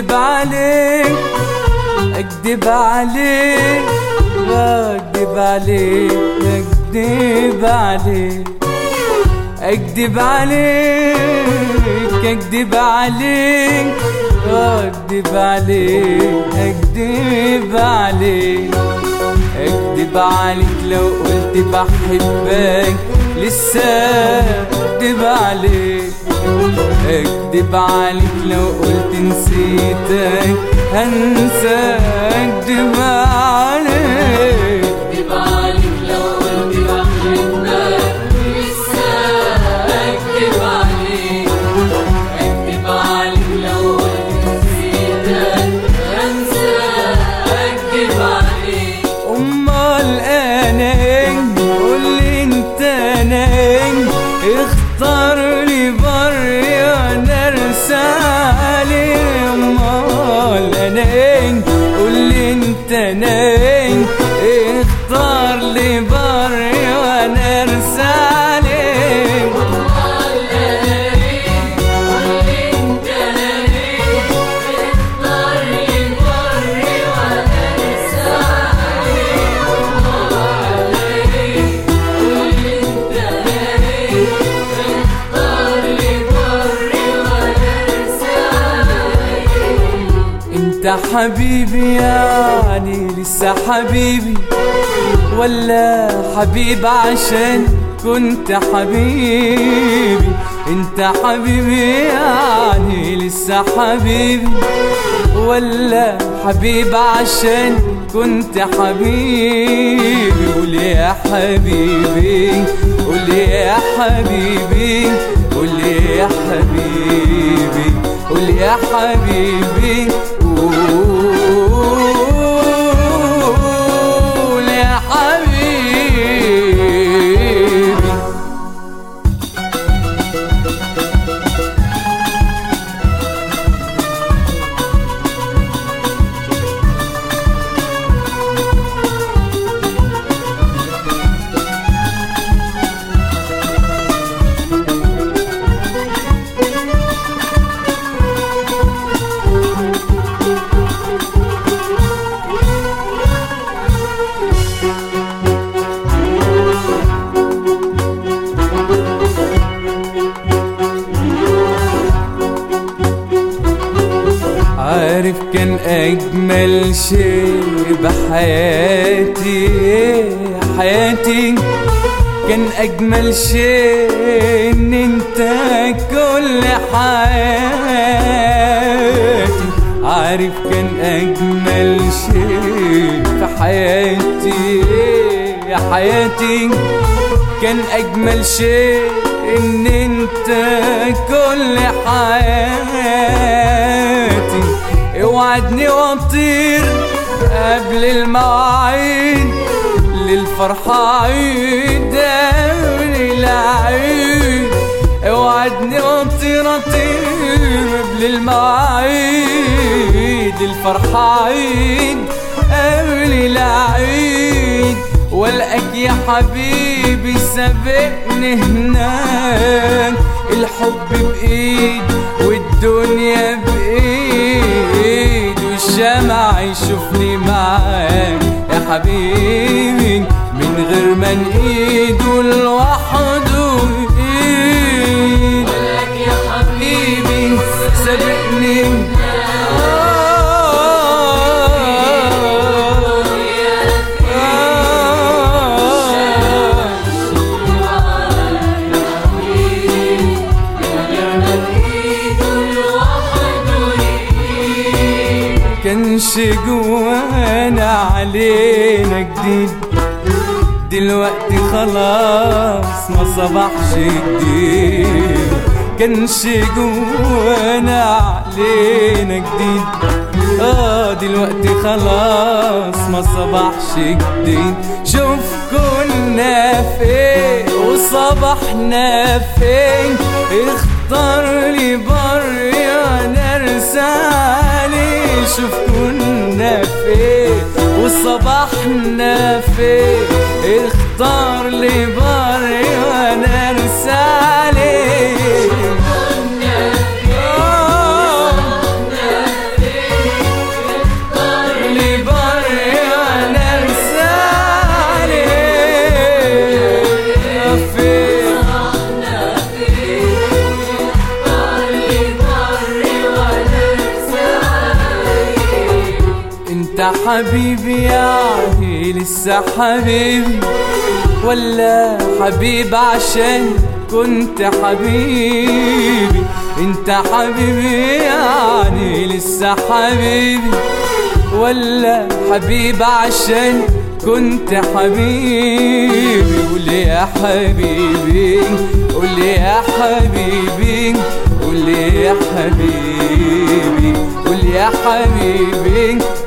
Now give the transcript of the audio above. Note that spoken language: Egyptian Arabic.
اكدب عليك اكدب عليك اكدب عليك اكدب عليك اكدب عليك اكدب عليك اكدب عليك اكدب عليك اكدب عليك لو قلت بحبك لسه اكدب عليك اكدب عليك لو قلت نسيتك هنسى اكدب عليك اكدب عليك لو قلت بحبك لسه اكدب عليك اكدب عليك لو قلت نسيتك انسى اكدب عليك امال انا ايه قولي انت انا ايه اختار لي بر وانا ارسالي امال انا ايه قولي انت انا ايه اختار لي بر وانا ارسالي امال انا ايه قول انت انا ايه اختار لي بر وانا رسالي امال ايه قول انت انا ايه اختار لي بر وانا رسالي انت حبيبي يعني لسه حبيبي ولا حبيب عشان كنت حبيبي انت حبيبي يعني لسه حبيبي ولا حبيب عشان كنت حبيبي قول يا حبيبي قول يا حبيبي قول يا حبيبي قول يا حبيبي قول يا حبيبي عارف كان أجمل شيء بحياتي حياتي كان أجمل شيء إن أنت كل حياتي عارف كان أجمل شيء في حياتي يا حياتي كان أجمل شيء إن أنت كل حياتي اوعدني واطير قبل المواعيد للفرحة عيد قبل العيد اوعدني واطير اطير قبل المواعيد الفرحة عيد قبل العيد والقاك يا حبيبي سابقني هناك الحب بايد والدنيا بايد والشمع يشوفني معاك يا حبيبي من غير ما نقيده لوحده ايد لك يا حبيبي حبيبي سابقني كانش جوانا علينا جديد دلوقتي خلاص ما صبحش جديد كانش جوانا علينا جديد اه دلوقتي خلاص ما صبحش جديد شوف كنا فين وصبحنا فين اختار لي بر يا نرسالي شوف كنا فين وصبحنا فين اختار لي بر يا نرسالي آه انت حبيبي يعني لسه حبيبي ولا حبيب عشان كنت حبيبي انت حبيبي يعني لسه حبيبي ولا حبيب عشان كنت حبيبي قول يا حبيبي قول يا حبيبي قول يا حبيبي قول يا حبيبي